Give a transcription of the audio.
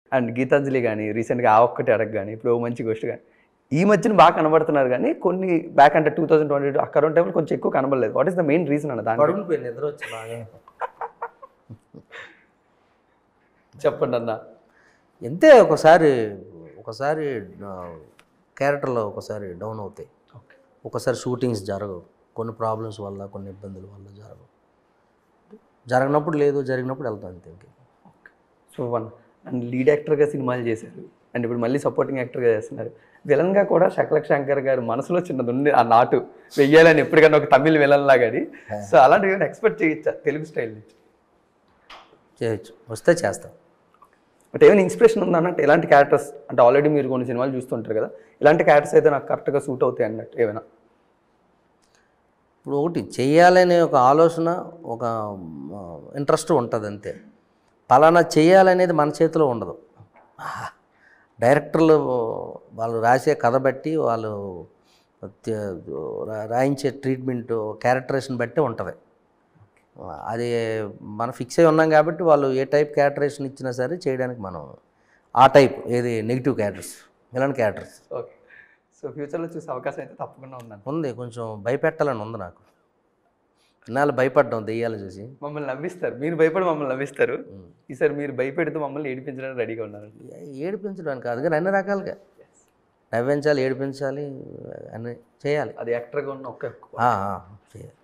and Gitanjali కానీ రీసెంట్గా ఆ ఒక్కటి అడగ కానీ ఇప్పుడు ఓ మంచి గోష్టి కానీ ఈ మధ్యన బాగా కనబడుతున్నారు కానీ కొన్ని బ్యాక్ అంటే టూ థౌసండ్ ట్వంటీ టూ అక్కడ టైంలో కొంచెం ఎక్కువ కనబడలేదు what is the main reason అన్న దాని పడుకుని పోయి నిద్ర వచ్చి బాగా చెప్పండి అన్న ఎంతే ఒకసారి ఒకసారి ఆ, క్యారెక్టర్లో ఒకసారి డౌన్ అవుతాయి ఓకే ఒకసారి షూటింగ్స్ జరగవు కొన్ని ప్రాబ్లమ్స్ వల్ల కొన్ని ఇబ్బందుల వల్ల జరగవు జరగనప్పుడు లేదు జరిగినప్పుడు వెళ్తాం అంతే ఇంకే సో వన్ అండ్ లీడ్ యాక్టర్గా సినిమాలు చేశారు అండ్ ఇప్పుడు మళ్ళీ సపోర్టింగ్ యాక్టర్గా చేస్తున్నారు విలన్గా కూడా శకలక్ శంకర్ గారు మనసులో చిన్నది ఉంది ఆ నాటు వెయ్యాలని ఎప్పటికన్నా ఒక తమిళ్ విలన్ లాగాడి సో అలాంటివి ఏమైనా ఎక్స్పెక్ట్ చేయొచ్చా తెలుగు స్టైల్ నుంచి చేయొచ్చు వస్తే చేస్తాం బట్ ఏమైనా ఇన్స్పిరేషన్ ఉందా అన్నట్టు ఎలాంటి క్యారెక్టర్స్ అంటే ఆల్రెడీ మీరు కొన్ని సినిమాలు చూస్తుంటారు కదా ఇలాంటి క్యారెక్టర్స్ అయితే నాకు కరెక్ట్గా సూట్ అవుతాయి అన్నట్టు ఏమైనా ఇప్పుడు ఒకటి చెయ్యాలనే ఒక ఆలోచన ఒక ఇంట్రెస్ట్ ఉంటుంది అంతే పలానా చేయాలనేది మన చేతిలో ఉండదు డైరెక్టర్లు వాళ్ళు రాసే కథ బట్టి వాళ్ళు తే- రా- రాయించే ట్రీట్మెంట్ క్యారెక్టరేషన్ బట్టి ఉంటుంది అది మనం ఫిక్స్ అయి ఉన్నాం కాబట్టి వాళ్ళు ఏ టైప్ క్యారెక్టరేషన్ ఇచ్చినా సరే చేయడానికి మనం ఆ టైప్ ఏది నెగిటివ్ క్యారెక్టర్స్ ఇలాంటి క్యారెక్టర్స్ ఓకే సో ఫ్యూచర్లో చూసే అవకాశం అయితే తప్పకుండా ఉందండి ఉంది కొంచెం భయపెట్టాలని ఉంది నాకు ఇన్నాళ్ళు భయపడ్డాం దెయ్యాలు చూసి మమ్మల్ని నవ్విస్తారు మీరు భయపడి మమ్మల్ని నవ్విస్తారు ఈసారి మీరు భయపెడుతూ మమ్మల్ని ఏడిపించడానికి రెడీగా ఉన్నారండి ఏడిపించడానికి కాదు కానీ అన్ని రకాలుగా నవ్వించాలి ఏడిపించాలి అన్ని చేయాలి అది యాక్టర్గా ఉన్న ఒక్క ఆ, ఆ, చేయాలి